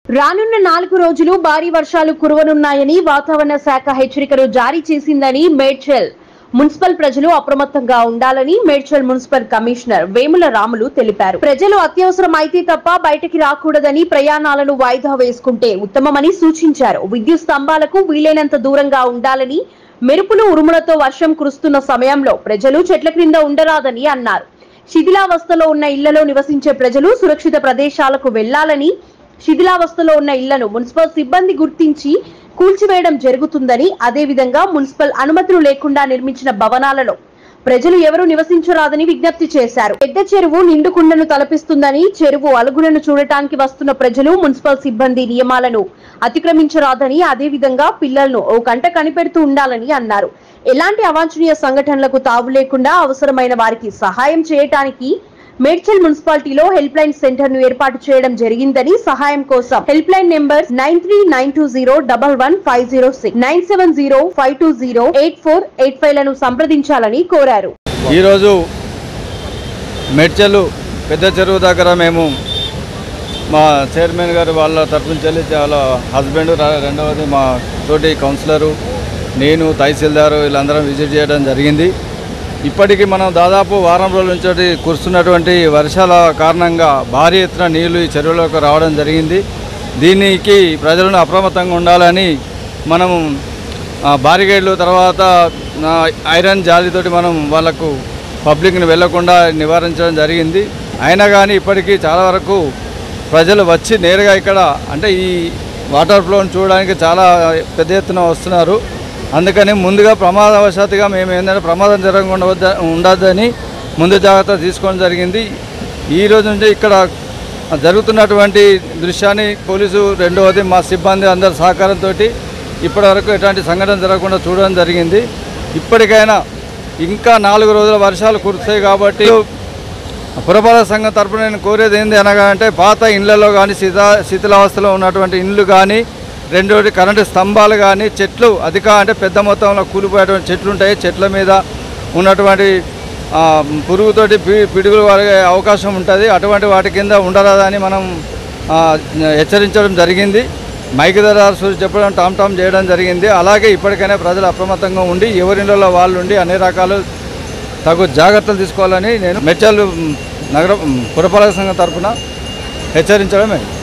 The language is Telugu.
రానున్న నాలుగు రోజులు భారీ వర్షాలు కురవనున్నాయని వాతావరణ శాఖ హెచ్చరికలు జారీ చేసిందని మేడ్చల్ మున్సిపల్ ప్రజలు అప్రమత్తంగా ఉండాలని మేడ్చల్ మున్సిపల్ కమిషనర్ వేముల రాములు తెలిపారు ప్రజలు అత్యవసరం అయితే తప్ప బయటికి రాకూడదని ప్రయాణాలను వాయిదా వేసుకుంటే ఉత్తమమని సూచించారు విద్యుత్ స్తంభాలకు వీలైనంత దూరంగా ఉండాలని మెరుపులు ఉరుములతో వర్షం కురుస్తున్న సమయంలో ప్రజలు చెట్ల క్రింద ఉండరాదని అన్నారు శిథిలావస్థలో ఉన్న ఇళ్లలో నివసించే ప్రజలు సురక్షిత ప్రదేశాలకు వెళ్లాలని శిథిలావస్థలో ఉన్న ఇళ్లను మున్సిపల్ సిబ్బంది గుర్తించి కూల్చివేయడం జరుగుతుందని అదేవిధంగా మున్సిపల్ అనుమతులు లేకుండా నిర్మించిన భవనాలలో ప్రజలు ఎవరూ నివసించరాదని విజ్ఞప్తి చేశారు పెద్ద చెరువు నిండుకుండను తలపిస్తుందని చెరువు అలుగులను చూడటానికి వస్తున్న ప్రజలు మున్సిపల్ సిబ్బంది నియమాలను అతిక్రమించరాదని అదేవిధంగా పిల్లలను ఓ కంట కనిపెడుతూ ఉండాలని అన్నారు ఎలాంటి అవాంఛనీయ సంఘటనలకు తావు లేకుండా అవసరమైన వారికి సహాయం చేయటానికి మేడ్చల్ మున్సిపాలిటీలో హెల్ప్ లైన్ సెంటర్ ను ఏర్పాటు చేయడం జరిగిందని సహాయం కోసం helpline number nine three nine two zero double one five zero six nine seven zero five two zero eight four eight five లను సంప్రదించాలని కోరారు ఈరోజు మెడ్చలు పెద్ద చెరువు దగ్గర మేము మా చైర్మన్ గారు వాళ్ళ తరఫు నుంచి వెళ్ళి వాళ్ళ హస్బెండ్ ర- రెండవది మా తోటి కౌన్సిలరు నేను తహసీల్దారు వీళ్ళందరం విజిట్ చేయడం జరిగింది ఇప్పటికీ మనం దాదాపు వారం రోజుల నుంచి కురుస్తున్నటువంటి వర్షాల కారణంగా భారీ ఎత్తున నీళ్లు ఈ చెరువులోకి రావడం జరిగింది దీనికి ప్రజలను అప్రమత్తంగా ఉండాలని మనం ఆ, బారిగేడ్లు తర్వాత ఆ, ఐరన్ జాలితోటి మనం వాళ్ళకు పబ్లిక్ని వెళ్లకుండా నివారించడం జరిగింది అయినా కానీ ఇప్పటికీ చాలా వరకు ప్రజలు వచ్చి నేరుగా ఇక్కడ అంటే ఈ వాటర్ ఫ్లోని చూడడానికి చాలా పెద్ద ఎత్తున వస్తున్నారు అందుకని ముందుగా ప్రమాదవశాత్తుగా మేము ఏంటంటే ప్రమాదం జరగకుండా వద్ద- ఉండొద్దని ముందు జాగ్రత్త తీసుకోవడం జరిగింది ఈ రోజు నుంచి ఇక్కడ జరుగుతున్నటువంటి దృశ్యాన్ని పోలీసు రెండవది మా సిబ్బంది అందరి సహకారంతో ఇప్పటివరకు ఎటువంటి సంఘటన జరగకుండా చూడడం జరిగింది ఇప్పటికైనా ఇంకా నాలుగు రోజుల వర్షాలు కురుస్తాయి కాబట్టి పురపాలక సంఘం తరపున నేను కోరేది ఏంది అనగా అంటే పాత ఇళ్లలో కానీ శిథిల శిథిలావస్థలో ఉన్నటువంటి ఇండ్లు కానీ రెండోటి కరెంటు స్తంభాలు కానీ చెట్లు అధిక అంటే పెద్ద మొత్తంలో కూలిపోయేటువంటి చెట్లు ఉంటాయి చెట్ల మీద ఉన్నటువంటి ఆ, పురుగుతోటి పి పిడుగులు పడే అవకాశం ఉంటుంది అటువంటి వాటి కింద ఉండరాదని మనం ఆ, హెచ్చరించడం జరిగింది మైక్ ధర చెప్పడం టామ్ టామ్ చేయడం జరిగింది అలాగే ఇప్పటికైనా ప్రజలు అప్రమత్తంగా ఉండి ఎవరిలో వాళ్ళు ఉండి అన్ని రకాలు తగు జాగ్రత్తలు తీసుకోవాలని నేను మెచ్చల్ నగర పురపాలక సంఘం తరఫున హెచ్చరించడమే